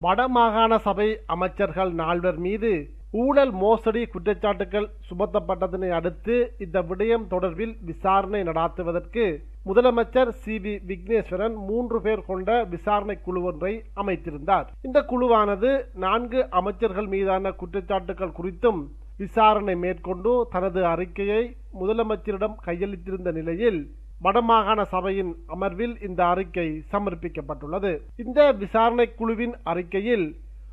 வடமாகாண சபை அமைச்சர்கள் நால்வர் மீது ஊழல் மோசடி குற்றச்சாட்டுகள் சுமத்தப்பட்டதனை அடுத்து இந்த விடயம் தொடர்பில் விசாரணை நடாத்துவதற்கு முதலமைச்சர் சி வி விக்னேஸ்வரன் மூன்று பேர் கொண்ட விசாரணை குழு ஒன்றை அமைத்திருந்தார் இந்த குழுவானது நான்கு அமைச்சர்கள் மீதான குற்றச்சாட்டுகள் குறித்தும் விசாரணை மேற்கொண்டு தனது அறிக்கையை முதலமைச்சரிடம் கையளித்திருந்த நிலையில் வடமாகாண சபையின் அமர்வில் இந்த அறிக்கை சமர்ப்பிக்கப்பட்டுள்ளது இந்த விசாரணை குழுவின் அறிக்கையில்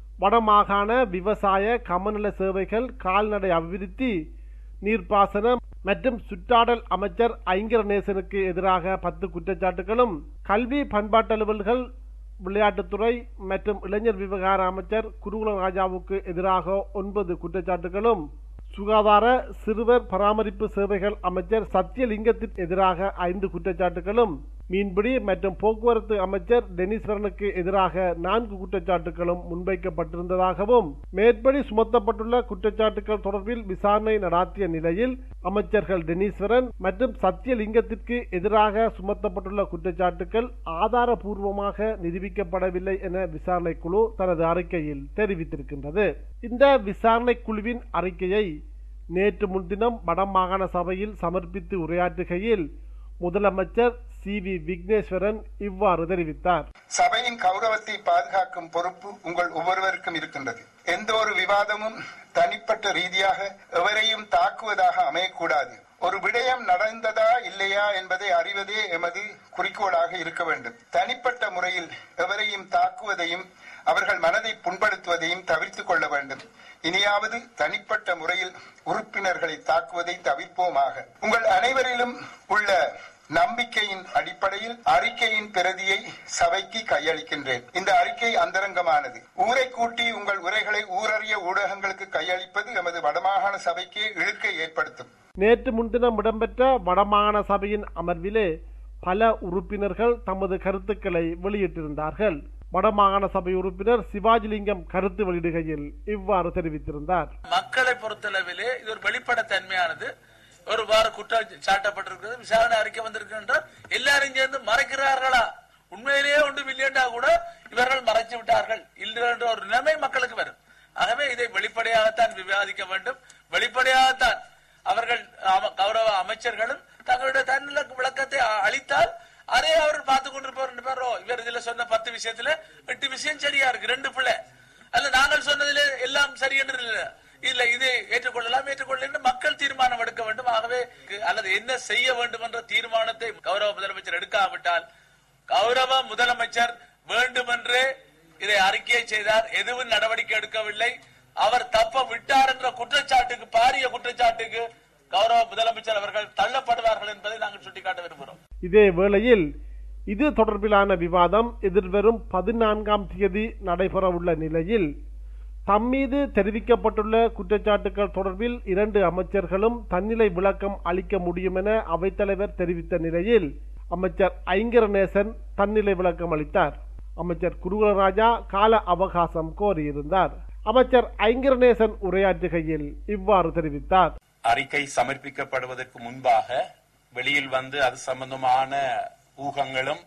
வடமாகாண விவசாய கமநல சேவைகள் கால்நடை அபிவிருத்தி நீர்ப்பாசனம் மற்றும் சுற்றாடல் அமைச்சர் ஐங்கரநேசனுக்கு எதிராக பத்து குற்றச்சாட்டுகளும் கல்வி பண்பாட்டு அலுவல்கள் விளையாட்டுத்துறை மற்றும் இளைஞர் விவகார அமைச்சர் குருகுல ராஜாவுக்கு எதிராக ஒன்பது குற்றச்சாட்டுகளும் சுகாதார சிறுவர் பராமரிப்பு சேவைகள் அமைச்சர் சத்தியலிங்கத்திற்கு எதிராக ஐந்து குற்றச்சாட்டுகளும் மீன்பிடி மற்றும் போக்குவரத்து அமைச்சர் டெனிஸ்வரனுக்கு எதிராக நான்கு குற்றச்சாட்டுகளும் முன்வைக்கப்பட்டிருந்ததாகவும் மேற்படி சுமத்தப்பட்டுள்ள குற்றச்சாட்டுகள் தொடர்பில் விசாரணை நடாத்திய நிலையில் அமைச்சர்கள் டெனிஸ்வரன் மற்றும் சத்தியலிங்கத்திற்கு எதிராக சுமத்தப்பட்டுள்ள குற்றச்சாட்டுகள் ஆதாரபூர்வமாக நிரூபிக்கப்படவில்லை என விசாரணை குழு தனது அறிக்கையில் தெரிவித்திருக்கின்றது இந்த விசாரணை குழுவின் அறிக்கையை நேற்று முன்தினம் வடமாகாண சபையில் சமர்ப்பித்து உரையாற்றுகையில் முதலமைச்சர் சி வி விக்னேஸ்வரன் இவ்வாறு தெரிவித்தார் சபையின் கௌரவத்தை பாதுகாக்கும் பொறுப்பு உங்கள் ஒவ்வொருவருக்கும் இருக்கின்றது எந்த ஒரு விவாதமும் தனிப்பட்ட ரீதியாக எவரையும் தாக்குவதாக அமையக்கூடாது ஒரு விடயம் நடந்ததா இல்லையா என்பதை அறிவதே எமது குறிக்கோளாக இருக்க வேண்டும் தனிப்பட்ட முறையில் எவரையும் தாக்குவதையும் அவர்கள் மனதை புண்படுத்துவதையும் தவிர்த்துக் கொள்ள வேண்டும் இனியாவது தனிப்பட்ட முறையில் உறுப்பினர்களை தாக்குவதை தவிர்ப்போமாக உங்கள் அனைவரிலும் உள்ள நம்பிக்கையின் அடிப்படையில் அறிக்கையின் பிரதியை சபைக்கு கையளிக்கின்றேன் இந்த அறிக்கை அந்தரங்கமானது ஊரை கூட்டி உங்கள் உரைகளை ஊரறிய ஊடகங்களுக்கு கையளிப்பது எமது வடமாகாண சபைக்கு இழுக்கை ஏற்படுத்தும் நேற்று முன்தினம் இடம்பெற்ற வடமாகாண சபையின் அமர்விலே பல உறுப்பினர்கள் தமது கருத்துக்களை வெளியிட்டிருந்தார்கள் வடமாகாண சபை உறுப்பினர் சிவாஜிலிங்கம் கருத்து வெளியிடுகையில் இவ்வாறு தெரிவித்திருந்தார் மக்களை பொறுத்தளவிலே இது ஒரு வெளிப்படைத்தன்மையானது ஒரு வார குற்றம் சாட்டப்பட்டிருக்கிறது விசாரணை அறிக்கை வந்திருக்கின்றால் எல்லாரும் சேர்ந்து மறைக்கிறார்களா உண்மையிலேயே ஒன்று மில்லியன்டா கூட இவர்கள் மறைச்சு விட்டார்கள் இல்லை என்ற ஒரு நிலைமை மக்களுக்கு வரும் ஆகவே இதை வெளிப்படையாகத்தான் விவாதிக்க வேண்டும் வெளிப்படையாகத்தான் அவர்கள் அம- கௌரவ அமைச்சர்களும் தங்களுடைய தன்னில விளக்கத்தை அ- அளித்தால் அதை அவர் பார்த்து கொண்டிருப்பார் ரெண்டு பேரோ இவர் இதுல சொன்ன பத்து விஷயத்துல எட்டு விஷயம் சரியா இருக்கு ரெண்டு பிள்ளை அல்ல நாங்கள் சொன்னதிலே எல்லாம் சரி என்று இல்லை இல்ல இதை ஏற்றுக்கொள்ளலாம் ஏற்றுக்கொள்ள என்று மக்கள் தீர்மானம் எடுக்க வேண்டும் ஆகவே அல்லது என்ன செய்ய வேண்டும் என்ற தீர்மானத்தை கௌரவ முதலமைச்சர் எடுக்காவிட்டால் கௌரவ முதலமைச்சர் வேண்டுமென்றே இதை அறிக்கை செய்தார் எதுவும் நடவடிக்கை எடுக்கவில்லை அவர் தப்ப விட்டார் என்ற குற்றச்சாட்டுக்கு பாரிய குற்றச்சாட்டுக்கு கௌரவ முதலமைச்சர் அவர்கள் தள்ளப்படுவார்கள் என்பதை நாங்கள் சுட்டிக்காட்ட விரும்புகிறோம் இதே வேளையில் இது தொடர்பிலான விவாதம் எதிர்வரும் பதினான்காம் தேதி நடைபெறவுள்ள நிலையில் தம்மீது தெரிவிக்கப்பட்டுள்ள குற்றச்சாட்டுகள் தொடர்பில் இரண்டு அமைச்சர்களும் தன்னிலை விளக்கம் அளிக்க முடியும் என அவைத்தலைவர் தெரிவித்த நிலையில் அமைச்சர் ஐங்கரநேசன் தன்னிலை விளக்கம் அளித்தார் அமைச்சர் குருகுலராஜா கால அவகாசம் கோரியிருந்தார் அமைச்சர் ஐங்கரநேசன் உரையாற்றுகையில் இவ்வாறு தெரிவித்தார் அறிக்கை சமர்ப்பிக்கப்படுவதற்கு முன்பாக வெளியில் வந்து அது சம்பந்தமான ஊகங்களும்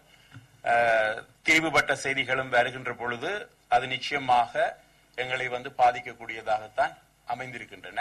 அஹ், திரிவுபட்ட செய்திகளும் வருகின்ற பொழுது அது நிச்சயமாக எங்களை வந்து பாதிக்கக்கூடியதாகத்தான் அமைந்திருக்கின்றன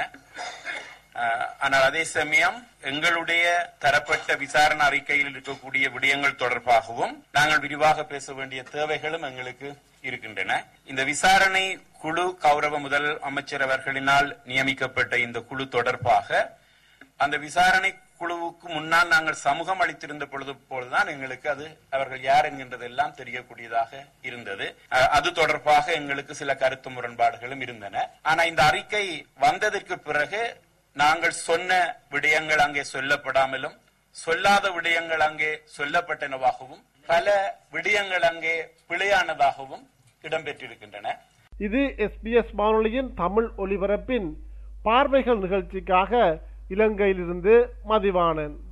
அஹ், ஆனால் அதே சமயம் எங்களுடைய தரப்பட்ட விசாரணை அறிக்கையில் இருக்கக்கூடிய விடயங்கள் தொடர்பாகவும் நாங்கள் விரிவாக பேச வேண்டிய தேவைகளும் எங்களுக்கு இருக்கின்றன இந்த விசாரணை குழு கௌரவ முதல் அமைச்சர் அவர்களினால் நியமிக்கப்பட்ட இந்த குழு தொடர்பாக அந்த விசாரணை குழுவுக்கு முன்னால் நாங்கள் சமூகம் அளித்திருந்த பொழுது போலதான் எங்களுக்கு அது அவர்கள் யார் என்கின்றதெல்லாம் தெரியக்கூடியதாக இருந்தது அஹ், அது தொடர்பாக எங்களுக்கு சில கருத்து முரண்பாடுகளும் இருந்தன ஆனா இந்த அறிக்கை வந்ததற்கு பிறகு நாங்கள் சொன்ன விடயங்கள் அங்கே சொல்லப்படாமலும் சொல்லாத விடயங்கள் அங்கே சொல்லப்பட்டனவாகவும் பல விடயங்கள் அங்கே பிழையானதாகவும் இடம்பெற்றிருக்கின்றன இது எஸ்பிஎஸ் வானொலியின் தமிழ் ஒலிபரப்பின் பார்வைகள் நிகழ்ச்சிக்காக இலங்கையிலிருந்து மதிவாணன்